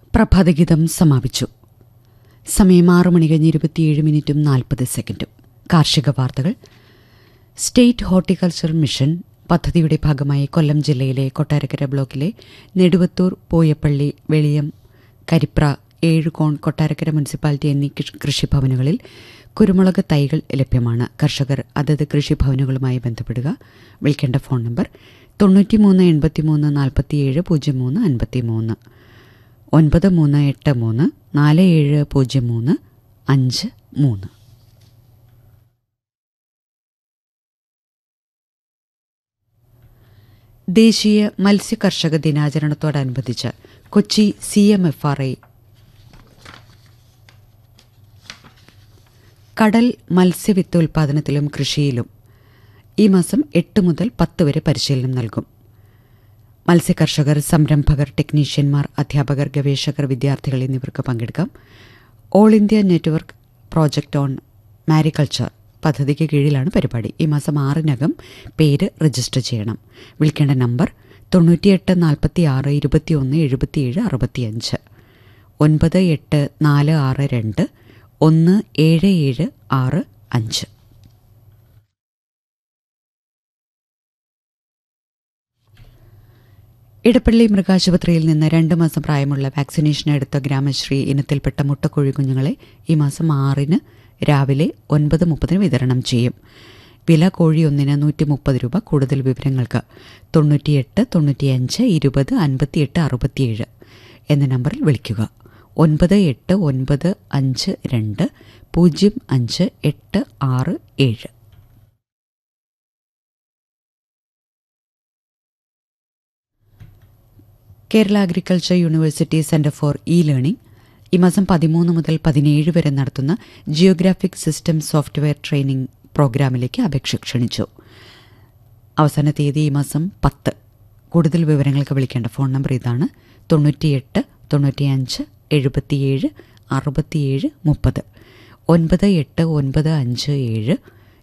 പ്രഭാതഗീതം സമാപിച്ചു സമയം ആറ് മണി കഴിഞ്ഞ് ഇരുപത്തിയേഴ് മിനിറ്റും നാൽപ്പത് സെക്കൻഡും കാർഷിക വാർത്തകൾ സ്റ്റേറ്റ് ഹോർട്ടിക്കൾച്ചർ മിഷൻ പദ്ധതിയുടെ ഭാഗമായി കൊല്ലം ജില്ലയിലെ കൊട്ടാരക്കര ബ്ലോക്കിലെ നെടുവത്തൂർ പൂയപ്പള്ളി വെളിയം കരിപ്ര ഏഴുകോൺ കൊട്ടാരക്കര മുനിസിപ്പാലിറ്റി എന്നീ കൃഷി- കൃഷിഭവനുകളിൽ കുരുമുളക് തൈകൾ ലഭ്യമാണ് കർഷകർ അതത് കൃഷിഭവനുകളുമായി ബന്ധപ്പെടുക വിളിക്കേണ്ട ഫോൺ നമ്പർ തൊണ്ണൂറ്റിമൂന്ന് എൺപത്തിമൂന്ന് നാൽപ്പത്തിയേഴ് പൂജ്യം മൂന്ന് അൻപത്തിമൂന്ന് ഒൻപത് മൂന്ന് എട്ട് മൂന്ന് നാല് ഏഴ് പൂജ്യം മൂന്ന് അഞ്ച് മൂന്ന് ദേശീയ മത്സ്യ കർഷക ദിനാചരണത്തോടനുബന്ധിച്ച് Kochi C M F R I കടൽ മത്സ്യവിത്ത് ഉൽപാദനത്തിലും കൃഷിയിലും ഈ മാസം എട്ട് മുതൽ പത്ത് വരെ പരിശീലനം നൽകും മത്സ്യകർഷകർ സംരംഭകർ ടെക്നീഷ്യന്മാർ അധ്യാപകർ ഗവേഷകർ വിദ്യാർത്ഥികൾ എന്നിവർക്ക് പങ്കെടുക്കാം all India network project on mariculture പദ്ധതിക്ക് കീഴിലാണ് പരിപാടി ഈ മാസം ആറിനകം പേര് രജിസ്റ്റർ ചെയ്യണം വിളിക്കേണ്ട നമ്പർ തൊണ്ണൂറ്റിയെട്ട് നാൽപ്പത്തി ആറ് ഇരുപത്തിയൊന്ന് എഴുപത്തിയേഴ് അറുപത്തിയഞ്ച് ഒൻപത് എട്ട് നാല് ആറ് രണ്ട് ഒന്ന് ഏഴ് ഏഴ് ആറ് അഞ്ച് ഇടപ്പള്ളി മൃഗാശുപത്രിയിൽ നിന്ന് രണ്ട് മാസം പ്രായമുള്ള വാക്സിനേഷൻ എടുത്ത ഗ്രാമശ്രീ ഇനത്തിൽപ്പെട്ട മുട്ടക്കോഴി കുഞ്ഞുങ്ങളെ ഈ മാസം ആറിന് രാവിലെ ഒൻപത് മുപ്പതിന് വിതരണം ചെയ്യും വില കോഴി ഒന്നിന് നൂറ്റി മുപ്പത് രൂപ കൂടുതൽ വിവരങ്ങൾക്ക് തൊണ്ണൂറ്റിയെട്ട് തൊണ്ണൂറ്റിയഞ്ച് ഇരുപത് അൻപത്തിയെട്ട് അറുപത്തിയേഴ് എന്ന നമ്പറിൽ വിളിക്കുക ഒൻപത് എട്ട് ഒൻപത് അഞ്ച് രണ്ട് പൂജ്യം അഞ്ച് എട്ട് ആറ് ഏഴ് Kerala agriculture university centre for e learning ഈ മാസം പതിമൂന്ന് മുതൽ പതിനേഴ് വരെ നടത്തുന്ന ജിയോഗ്രാഫിക് സിസ്റ്റം സോഫ്റ്റ്വെയർ ട്രെയിനിംഗ് പ്രോഗ്രാമിലേക്ക് അപേക്ഷ ക്ഷണിച്ചു അവസാന തീയതി ഈ മാസം പത്ത് കൂടുതൽ വിവരങ്ങൾക്ക് വിളിക്കേണ്ട ഫോൺ നമ്പർ ഇതാണ് തൊണ്ണൂറ്റിയെട്ട് തൊണ്ണൂറ്റിയഞ്ച് എഴുപത്തിയേഴ് അറുപത്തിയേഴ് മുപ്പത് ഒൻപത് എട്ട് ഒൻപത് അഞ്ച് ഏഴ്